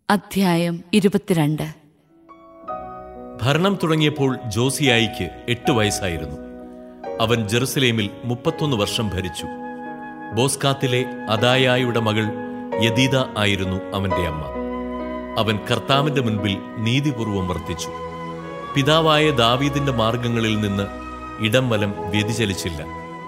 അധ്യായം ഇരുപത്തിരണ്ട് ഭരണം തുടങ്ങിയപ്പോൾ ജോസിയായിക്ക് എട്ട് വയസ്സായിരുന്നു അവൻ ജെറുസലേമിൽ മുപ്പത്തൊന്ന് വർഷം ഭരിച്ചു ബോസ്കാത്തിലെ അദായായുടെ മകൾ യദീദ ആയിരുന്നു അവന്റെ അമ്മ അവൻ കർത്താവിന്റെ മുൻപിൽ നീതിപൂർവം വർത്തിച്ചു പിതാവായ ദാവീദിന്റെ മാർഗങ്ങളിൽ നിന്ന് ഇടം വലം വ്യതിചലിച്ചില്ല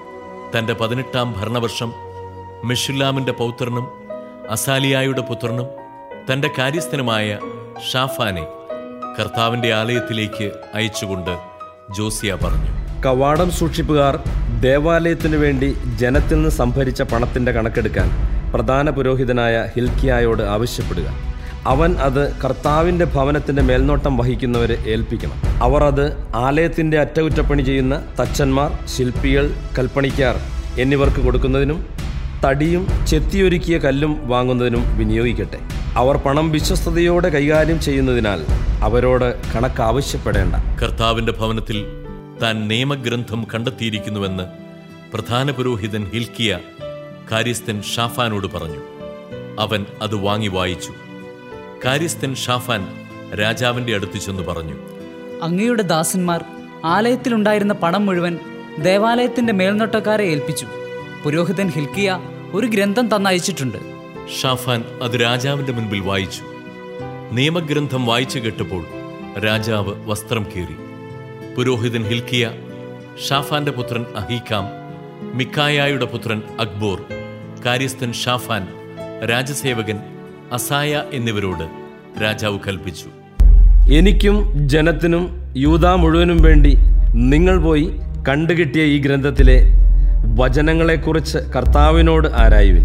തന്റെ പതിനെട്ടാം ഭരണവർഷം മെഷുല്ലാമിന്റെ പൗത്രനും അസാലിയായുടെ പുത്രനും തന്റെ കാര്യസ്ഥനുമായ ഷാഫാനെ കർത്താവിന്റെ ആലയത്തിലേക്ക് അയച്ചുകൊണ്ട് ജോസിയ പറഞ്ഞു കവാടം സൂക്ഷിപ്പുകാർ ദേവാലയത്തിനു വേണ്ടി ജനത്തിൽ നിന്ന് സംഭരിച്ച പണത്തിന്റെ കണക്കെടുക്കാൻ പ്രധാന പുരോഹിതനായ ഹിൽക്കിയായോട് ആവശ്യപ്പെടുക അവൻ അത് കർത്താവിന്റെ ഭവനത്തിന്റെ മേൽനോട്ടം വഹിക്കുന്നവരെ ഏൽപ്പിക്കണം അവർ അത് ആലയത്തിന്റെ അറ്റകുറ്റപ്പണി ചെയ്യുന്ന തച്ചന്മാർ ശില്പികൾ കൽപ്പണിക്കാർ എന്നിവർക്ക് കൊടുക്കുന്നതിനും തടിയും ചെത്തിയൊരുക്കിയ കല്ലും വാങ്ങുന്നതിനും വിനിയോഗിക്കട്ടെ അവർ പണം വിശ്വസ്തയോടെ കൈകാര്യം ചെയ്യുന്നതിനാൽ അവരോട് കണക്ക് ആവശ്യപ്പെടേണ്ട കർത്താവിന്റെ ഭവനത്തിൽ താൻ നിയമഗ്രന്ഥം കണ്ടെത്തിയിരിക്കുന്നുവെന്ന് പ്രധാന പുരോഹിതൻ ഹിൽക്കിയ കാര്യസ്ഥൻ ഷാഫാനോട് പറഞ്ഞു അവൻ അത് വാങ്ങി വായിച്ചു കാര്യസ്ഥൻ ഷാഫാൻ രാജാവിന്റെ അടുത്ത് ചെന്ന് പറഞ്ഞു അങ്ങയുടെ ദാസന്മാർ ആലയത്തിലുണ്ടായിരുന്ന പണം മുഴുവൻ ദേവാലയത്തിന്റെ മേൽനോട്ടക്കാരെ ഏൽപ്പിച്ചു പുരോഹിതൻ ഹിൽക്കിയ ഒരു ഗ്രന്ഥം തന്നയച്ചിട്ടുണ്ട് ഷാഫാൻ അത് രാജാവിന്റെ മുൻപിൽ വായിച്ചു നിയമഗ്രന്ഥം വായിച്ചു കേട്ടപ്പോൾ രാജാവ് വസ്ത്രം കീറി പുരോഹിതൻ ഹിൽക്കിയ ഷാഫാന്റെ പുത്രൻ അഹീക്കാം മിക്കായായുടെ പുത്രൻ അക്ബോർ കാര്യസ്ഥൻ ഷാഫാൻ രാജസേവകൻ അസായ എന്നിവരോട് രാജാവ് കൽപ്പിച്ചു എനിക്കും ജനത്തിനും യൂതാ മുഴുവനും വേണ്ടി നിങ്ങൾ പോയി കണ്ടുകിട്ടിയ ഈ ഗ്രന്ഥത്തിലെ വചനങ്ങളെക്കുറിച്ച് കർത്താവിനോട് ആരായുവിൻ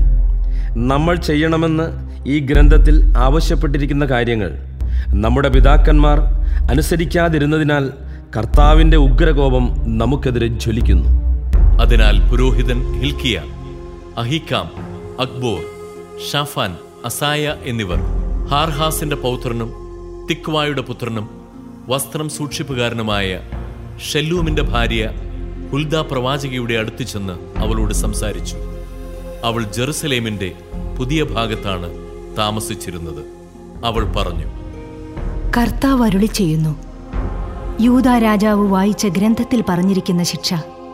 നമ്മൾ ചെയ്യണമെന്ന് ഈ ഗ്രന്ഥത്തിൽ ആവശ്യപ്പെട്ടിരിക്കുന്ന കാര്യങ്ങൾ നമ്മുടെ പിതാക്കന്മാർ അനുസരിക്കാതിരുന്നതിനാൽ കർത്താവിൻ്റെ ഉഗ്രകോപം നമുക്കെതിരെ ജ്വലിക്കുന്നു അതിനാൽ പുരോഹിതൻ ഹിൽക്കിയ അഹിക്കാം അക്ബോർ ഷാഫാൻ അസായ എന്നിവർ ഹാർഹാസിന്റെ പൗത്രനും തിക്വായുടെ പുത്രനും വസ്ത്രം സൂക്ഷിപ്പുകാരനുമായ ഷെല്ലൂമിന്റെ ഭാര്യ ഹുൽദ പ്രവാചകയുടെ അടുത്ത് ചെന്ന് അവളോട് സംസാരിച്ചു അവൾ ജെറുസലേമിന്റെ പുതിയ ഭാഗത്താണ് താമസിച്ചിരുന്നത് അവൾ പറഞ്ഞു കർത്താവ് അരുളി ചെയ്യുന്നു യൂദാ രാജാവ് വായിച്ച ഗ്രന്ഥത്തിൽ പറഞ്ഞിരിക്കുന്ന ശിക്ഷ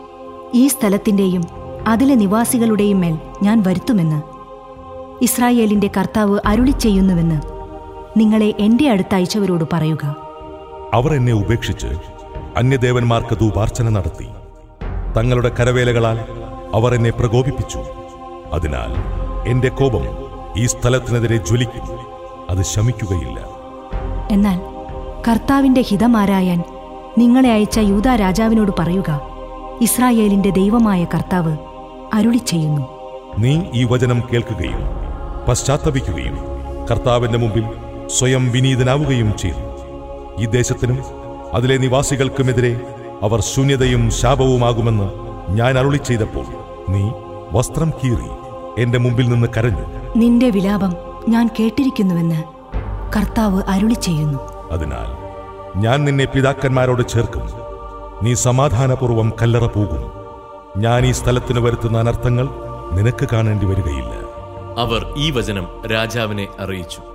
ഈ സ്ഥലത്തിന്റെയും അതിലെ നിവാസികളുടെയും മേൽ ഞാൻ വരുത്തുമെന്ന് ഇസ്രായേലിന്റെ കർത്താവ് അരുളി ചെയ്യുന്നുവെന്ന് നിങ്ങളെ എന്റെ അടുത്തയച്ചവരോട് പറയുക അവർ എന്നെ ഉപേക്ഷിച്ച് അന്യദേവന്മാർക്ക് ധൂപാർച്ചന നടത്തി തങ്ങളുടെ കരവേലകളാൽ അവർ എന്നെ പ്രകോപിപ്പിച്ചു അതിനാൽ എന്റെ കോപം ഈ സ്ഥലത്തിനെതിരെ ജ്വലിക്കും അത് ശമിക്കുകയില്ല എന്നാൽ കർത്താവിന്റെ ഹിതമാരായാൻ നിങ്ങളെ അയച്ച യൂദാ രാജാവിനോട് പറയുക ഇസ്രായേലിന്റെ ദൈവമായ കർത്താവ് അരുളി ചെയ്യുന്നു നീ ഈ വചനം കേൾക്കുകയും പശ്ചാത്തപിക്കുകയും കർത്താവിന്റെ മുമ്പിൽ സ്വയം വിനീതനാവുകയും ചെയ്തു ഈ ദേശത്തിനും അതിലെ നിവാസികൾക്കുമെതിരെ അവർ ശൂന്യതയും ശാപവുമാകുമെന്ന് ഞാൻ അരുളി ചെയ്തപ്പോൾ നീ വസ്ത്രം കീറി എന്റെ മുമ്പിൽ നിന്ന് കരഞ്ഞു നിന്റെ വിലാപം ഞാൻ കേട്ടിരിക്കുന്നുവെന്ന് കർത്താവ് അരുളി ചെയ്യുന്നു അതിനാൽ ഞാൻ നിന്നെ പിതാക്കന്മാരോട് ചേർക്കും നീ സമാധാനപൂർവം കല്ലറ പോകും ഞാൻ ഈ സ്ഥലത്തിന് വരുത്തുന്ന അനർത്ഥങ്ങൾ നിനക്ക് കാണേണ്ടി വരികയില്ല അവർ ഈ വചനം രാജാവിനെ അറിയിച്ചു